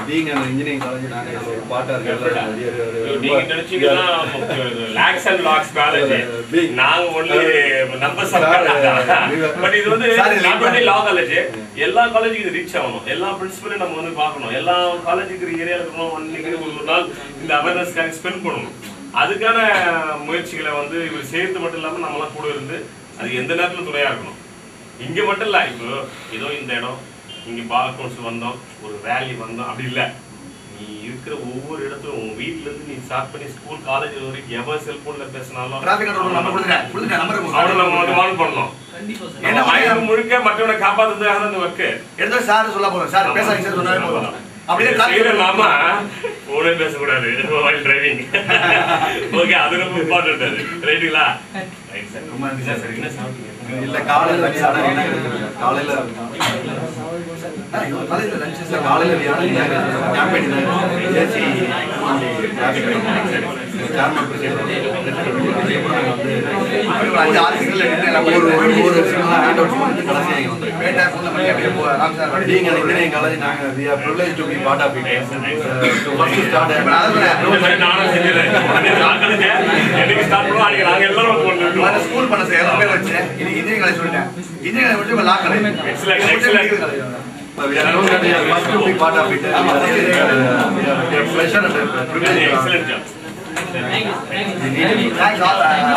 being an engineering college, நாங்க இதுல ஒரு part ஆ இருக்கறதுல அது ஒரு- ஒரு- நீங்க நினைச்சீங்கன்னா lakhs and lakhs college Big. நாங்க only number Sir, we- but இது வந்து Sir, இது not only lead law college எல்லா காலேஜுக்கு இது ரீச் ஆகணும் எல்லா பிரின்சிபலையும் நம்ம வந்து பார்க்கணும் எல்லா காலேஜுக்கு ஏரியால இருக்கணும் அன்னைக்கு ஒரு நாள் இந்த அவேர்னஸ்க்காக ஸ்பெண்ட் பண்ணணும் அதுக்கான முயற்சிகளை வந்து இவர் சேர்த்து மட்டும் இல்லாம நம்மளாம் கூட இருந்து அது எந்த நேரத்துல துணையா இருக்கணும் இங்க மட்டும் இல்ல இப்போ ஏதோ இந்த இடம் இங்க பால்கோன்ஸ் வந்தோம் ஒரு வேலி வந்தோம் அப்படி இல்ல நீ இருக்கிற ஒவ்வொரு இடத்துலும் உன் வீட்ல இருந்து நீ ஸ்டார்ட் பண்ணி ஸ்கூல் காலேஜ் வரைக்கும் எவன் செல்போன்ல பேசினாலும் டிராஃபிக் கண்ட்ரோல் நம்ம கொடுத்துட்டேன் கொடுத்துட்டேன் நம்பர் அவனை நம்ம வந்து வார்ன் பண்ணணும் என்ன என்ன பண்ணி- முழுக்க மற்றவனை காப்பாத்துறதுக்காக தான் இந்த ஒர்க்கு எடுத்து சார் சொல்ல போறோம் சார் பேசாதீங்க சார் சொன்னாலே போதும் அப்படியே செய்யற காப்பி நாம போனே பேசக்கூடாது மொபைல் டிரைவிங் ஓகே அது ரொம்ப இம்பார்ட்டன்ட் அது ரைட்டுங்களா ரைட் சார் ரொம்ப நன்றி சார் சார் என்ன சாப்பிட்டீங்க இல்ல காலையில lunch ஆனா என்ன கிடையாது. காலையில காலையில் லஞ்ச் இல்ல, காலையில வியாழன் கேம்பெயின் ஏசி டிராஃபிக் சேர்மன் ஒரு அஞ்சு ஆறு சிங்கிள் நின்று ஒரு ஒரு ஒரு சிங்கிள் ஹேண்ட் அவுட் பண்ணிட்டு கடைசி இங்க வந்திருக்கேன் வேட்டா ஃபோன் பண்ணி அப்படியே போ Ram sir being an engineering college, நாங்க we are privileged to be part of it. Uh, to first start இப்ப நான் a- அதான் இந்த மாதிரி நானும் செஞ்சிடறேன் என்னைக்கு ஸ்டார்ட் பண்ணுவோம் அன்னைக்கு நாங்க எல்லாரும் நான் கொண்டு ஸ்கூல் பண்ண சார் எல்லாமே வச்சேன் இது இன்ஜினியரிங் காலேஜ் சொல்லிட்டேன் இன்ஜினியரிங் முடிச்சு இப்போ law college Excellent, excellent. we are known that we are first to be part of it. We are, uh, we are- we are pleasure and uh, privilege. Excellent job thanks all